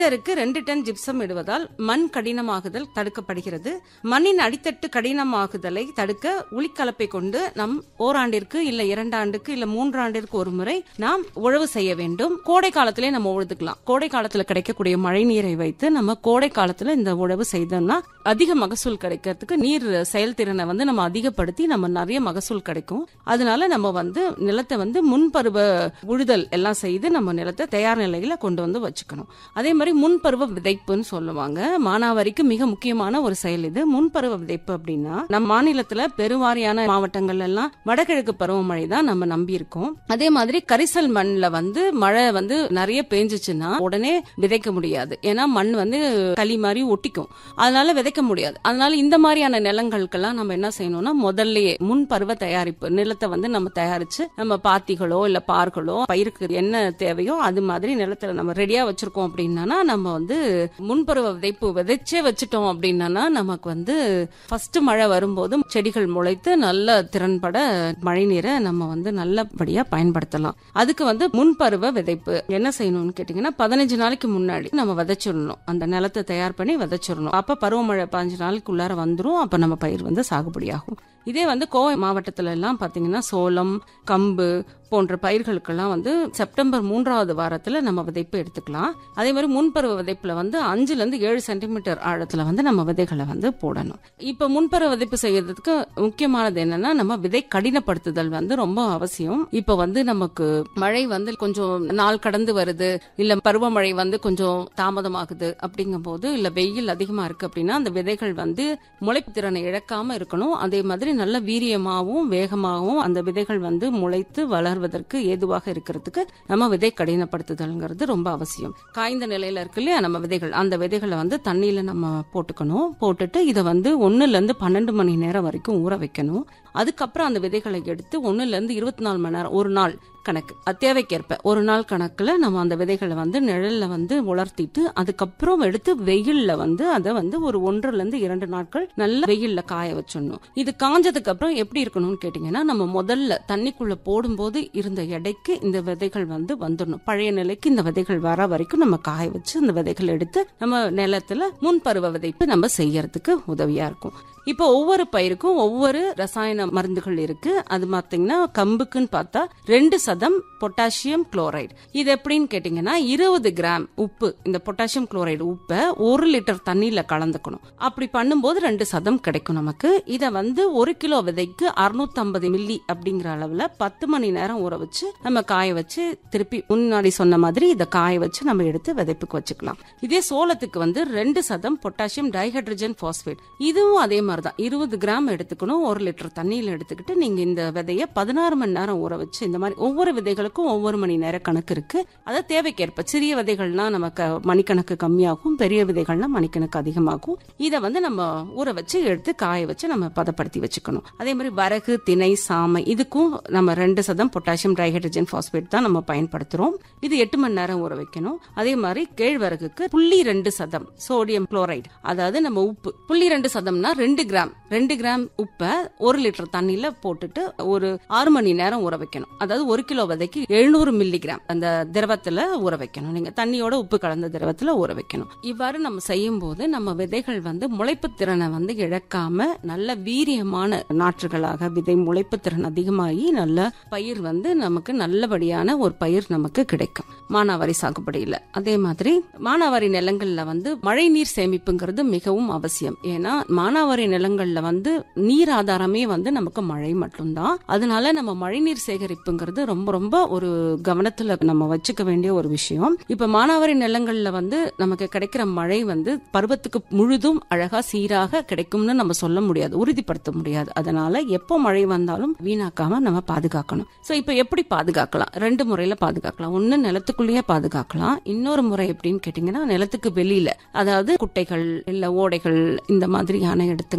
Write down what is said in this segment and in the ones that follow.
ஹெக்டருக்கு ரெண்டு ton gypsum இடுவதால் மண் கடினமாகுதல் தடுக்கப்படுகிறது மண்ணின் அடித்தட்டு கடினமாகுதலை தடுக்க உளிக்கலப்பை கொண்டு நம் ஓராண்டிற்கு இல்ல இரண்டாண்டுக்கு இல்ல மூன்றாண்டிற்கு ஒரு முறை நாம் உழவு செய்ய வேண்டும் கோடை காலத்திலே நம்ம உழுதுக்கலாம் கோடை காலத்துல கிடைக்கக்கூடிய மழை நீரை வைத்து நம்ம கோடை காலத்துல இந்த உழவு செய்தோம்னா அதிக மகசூல் கிடைக்கிறதுக்கு நீர் செயல்திறனை வந்து நம்ம அதிகப்படுத்தி நம்ம நிறைய மகசூல் கிடைக்கும் அதனால நம்ம வந்து நிலத்தை வந்து முன்பருவ உழுதல் எல்லாம் செய்து நம்ம நிலத்தை தயார் நிலையில கொண்டு வந்து வச்சுக்கணும் அதே மாதிரி முன்பருவ விதைப்புன்னு சொல்லுவாங்க மானாவாரிக்கு மிக முக்கியமான ஒரு செயல் இது முன்பருவ விதைப்பு அப்படின்னா நம்ம மாநிலத்துல பெருவாரியான மாவட்டங்கள் எல்லாம் வடகிழக்கு பருவமழை தான் நம்ம நம்பி இருக்கோம் அதே மாதிரி கரிசல் மண்ணில் வந்து மழை வந்து நிறைய பெஞ்சிச்சுன்னா உடனே விதைக்க முடியாது ஏன்னா மண் வந்து களி மாதிரி ஒட்டிக்கும் அதனால விதைக்க முடியாது அதனால இந்த மாதிரியான நிலங்களுக்கெல்லாம் நம்ம என்ன செய்யணும்னா முதல்லயே முன் பருவ தயாரிப்பு நிலத்தை வந்து நம்ம தயாரிச்சு நம்ம பாத்திகளோ இல்ல பார்களோ பயிருக்கு என்ன தேவையோ அது மாதிரி நிலத்துல நம்ம ரெடியா வச்சிருக்கோம் அப்படின்னா நம்ம வந்து முன்பருவ விதைப்பு விதைச்சே வச்சுட்டோம் அப்படின்னா நமக்கு வந்து ஃபர்ஸ்ட் மழை வரும்போது செடிகள் முளைத்து நல்ல திறன்பட மழை நீரை நம்ம வந்து நல்லபடியா பயன்படுத்தலாம் அதுக்கு வந்து முன்பருவ விதைப்பு என்ன செய்யணும்னு கேட்டீங்கன்னா பதினஞ்சு நாளைக்கு முன்னாடி நம்ம விதைச்சிடணும் அந்த நிலத்தை தயார் பண்ணி விதைச்சிடணும் அப்ப பருவமழை பதினஞ்சு நாளைக்கு உள்ளார வந்துரும் அப்ப நம்ம பயிர் வந்து சாகுபடியாகும் இதே வந்து கோவை மாவட்டத்துல எல்லாம் பாத்தீங்கன்னா சோளம் கம்பு போன்ற பயிர்களுக்கெல்லாம் வந்து செப்டம்பர் மூன்றாவது வாரத்துல நம்ம விதைப்பு எடுத்துக்கலாம் அதே மாதிரி முன்பருவ விதைப்புல வந்து அஞ்சுல இருந்து ஏழு சென்டிமீட்டர் ஆழத்துல வந்து நம்ம விதைகளை வந்து போடணும் இப்ப முன்பருவ விதைப்பு செய்யறதுக்கு முக்கியமானது என்னன்னா நம்ம விதை கடினப்படுத்துதல் வந்து ரொம்ப அவசியம் இப்ப வந்து நமக்கு மழை வந்து கொஞ்சம் நாள் கடந்து வருது இல்ல பருவமழை வந்து கொஞ்சம் தாமதமாகுது அப்படிங்கும் போது இல்ல வெயில் அதிகமா இருக்கு அப்படின்னா அந்த விதைகள் வந்து முளைப்பு திறனை இழக்காம இருக்கணும் அதே மாதிரி நல்ல வீரியமாகவும் வேகமாகவும் அந்த விதைகள் வந்து முளைத்து வளர்வதற்கு ஏதுவாக இருக்கிறதுக்கு நம்ம விதை கடினப்படுத்துதல்ங்கிறது ரொம்ப அவசியம் காய்ந்த நிலையில இருக்கு இல்லையா நம்ம விதைகள் அந்த விதைகளை வந்து தண்ணியில நம்ம போட்டுக்கணும் போட்டுட்டு இதை வந்து ஒண்ணுல இருந்து பன்னெண்டு மணி நேரம் வரைக்கும் ஊற வைக்கணும் அதுக்கப்புறம் அந்த விதைகளை எடுத்து ஒண்ணுல இருந்து இருபத்தி நாலு மணி நேரம் ஒரு நாள் கணக்கு அது தேவைக்கேற்ப ஒரு நாள் கணக்குல நம்ம அந்த விதைகளை வந்து நிழல்ல வந்து உலர்த்திட்டு அதுக்கப்புறம் எடுத்து வெயில்ல வந்து அதை வந்து ஒரு ஒன்றுல இருந்து இரண்டு நாட்கள் நல்ல வெயில்ல காய வச்சிடணும் இது காஞ்சதுக்கு அப்புறம் எப்படி இருக்கணும்னு கேட்டீங்கன்னா நம்ம முதல்ல தண்ணிக்குள்ள போடும்போது இருந்த எடைக்கு இந்த விதைகள் வந்து வந்துடணும் பழைய நிலைக்கு இந்த விதைகள் வர வரைக்கும் நம்ம காய வச்சு அந்த விதைகள் எடுத்து நம்ம நிலத்துல முன்பருவ விதைப்பு நம்ம செய்யறதுக்கு உதவியா இருக்கும் இப்போ ஒவ்வொரு பயிருக்கும் ஒவ்வொரு ரசாயன மருந்துகள் இருக்கு அது பாத்தீங்கன்னா கம்புக்குன்னு பார்த்தா ரெண்டு சதம் பொட்டாசியம் குளோரைடு இது எப்படின்னு கேட்டீங்கன்னா இருபது கிராம் உப்பு இந்த பொட்டாசியம் குளோரைடு உப்பை ஒரு லிட்டர் தண்ணியில கலந்துக்கணும் அப்படி பண்ணும்போது ரெண்டு சதம் கிடைக்கும் நமக்கு இதை வந்து ஒரு கிலோ விதைக்கு அறுநூத்தம்பது மில்லி அப்படிங்கிற அளவுல பத்து மணி நேரம் ஊற வச்சு நம்ம காய வச்சு திருப்பி முன்னாடி சொன்ன மாதிரி இதை காய வச்சு நம்ம எடுத்து விதைப்புக்கு வச்சுக்கலாம் இதே சோளத்துக்கு வந்து ரெண்டு சதம் பொட்டாசியம் டைஹைட்ரஜன் பாஸ்பேட் இதுவும் அதே மாதிரி தான் இருபது கிராம் எடுத்துக்கணும் ஒரு லிட்டர் தண்ணியில் எடுத்துக்கிட்டு நீங்க இந்த விதைய பதினாறு மணி நேரம் ஊற வச்சு இந்த மாதிரி ஒவ்வொரு விதைகளுக்கும் ஒவ்வொரு மணி நேர கணக்கு இருக்கு அதை தேவைக்கேற்ப சிறிய விதைகள்னா நமக்கு மணிக்கணக்கு கம்மியாகும் பெரிய விதைகள்னா மணிக்கணக்கு அதிகமாகும் இதை வந்து நம்ம ஊற வச்சு எடுத்து காய வச்சு நம்ம பதப்படுத்தி வச்சுக்கணும் அதே மாதிரி வரகு திணை சாமை இதுக்கும் நம்ம ரெண்டு சதம் பொட்டாசியம் ட்ரைஹைட்ரஜன் பாஸ்பேட் தான் நம்ம பயன்படுத்துறோம் இது எட்டு மணி நேரம் ஊற வைக்கணும் அதே மாதிரி கேழ்வரகுக்கு புள்ளி ரெண்டு சதம் சோடியம் குளோரைடு அதாவது நம்ம உப்பு புள்ளி ரெண்டு சதம்னா ரெண்டு கிராம் ரெண்டு கிராம் உப்பை ஒரு லிட்டர் தண்ணியில போட்டுட்டு ஒரு ஆறு மணி நேரம் ஊற வைக்கணும் அதாவது ஒரு கிலோ விதைக்கு எழுநூறு மில்லி கிராம் அந்த திரவத்துல ஊற வைக்கணும் நீங்க தண்ணியோட உப்பு கலந்த திரவத்துல ஊற வைக்கணும் இவ்வாறு நம்ம செய்யும் போது நம்ம விதைகள் வந்து முளைப்பு திறனை வந்து இழக்காம நல்ல வீரியமான நாற்றுகளாக விதை முளைப்பு திறன் அதிகமாகி நல்ல பயிர் வந்து நமக்கு நல்லபடியான ஒரு பயிர் நமக்கு கிடைக்கும் மானாவாரி சாகுபடியில அதே மாதிரி மானாவாரி நிலங்கள்ல வந்து மழை நீர் சேமிப்புங்கிறது மிகவும் அவசியம் ஏன்னா மானாவாரி நிலங்கள்ல வந்து நீர் ஆதாரமே வந்து நமக்கு மழை மட்டும்தான் அதனால நம்ம மழைநீர் சேகரிப்புங்கிறது ரொம்ப ரொம்ப ஒரு கவனத்துல நம்ம வச்சுக்க வேண்டிய ஒரு விஷயம் இப்ப மானாவாரி நிலங்கள்ல வந்து நமக்கு கிடைக்கிற மழை வந்து பருவத்துக்கு முழுதும் அழகா சீராக கிடைக்கும்னு நம்ம சொல்ல முடியாது உறுதிப்படுத்த முடியாது அதனால எப்போ மழை வந்தாலும் வீணாக்காம நம்ம பாதுகாக்கணும் சோ இப்ப எப்படி பாதுகாக்கலாம் ரெண்டு முறையில பாதுகாக்கலாம் ஒண்ணு நிலத்துக்குள்ளேயே பாதுகாக்கலாம் இன்னொரு முறை எப்படின்னு கேட்டீங்கன்னா நிலத்துக்கு வெளியில அதாவது குட்டைகள் இல்ல ஓடைகள் இந்த மாதிரியான இடத்துங்க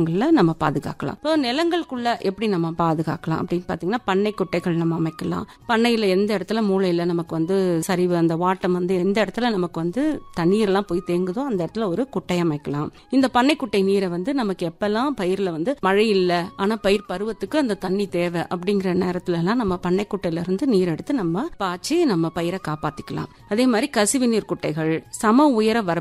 காலகட்டங்கள்ல நம்ம பாதுகாக்கலாம் இப்போ நிலங்களுக்குள்ள எப்படி நம்ம பாதுகாக்கலாம் அப்படின்னு பாத்தீங்கன்னா பண்ணை குட்டைகள் நம்ம அமைக்கலாம் பண்ணையில எந்த இடத்துல மூலையில நமக்கு வந்து சரிவு அந்த வாட்டம் வந்து எந்த இடத்துல நமக்கு வந்து தண்ணீர் எல்லாம் போய் தேங்குதோ அந்த இடத்துல ஒரு குட்டை அமைக்கலாம் இந்த பண்ணை குட்டை நீரை வந்து நமக்கு எப்பெல்லாம் பயிர்ல வந்து மழை இல்ல ஆனா பயிர் பருவத்துக்கு அந்த தண்ணி தேவை அப்படிங்கிற நேரத்துல எல்லாம் நம்ம பண்ணை குட்டையில இருந்து நீர் எடுத்து நம்ம பாய்ச்சி நம்ம பயிரை காப்பாத்திக்கலாம் அதே மாதிரி கசிவு நீர் குட்டைகள் சம உயர வர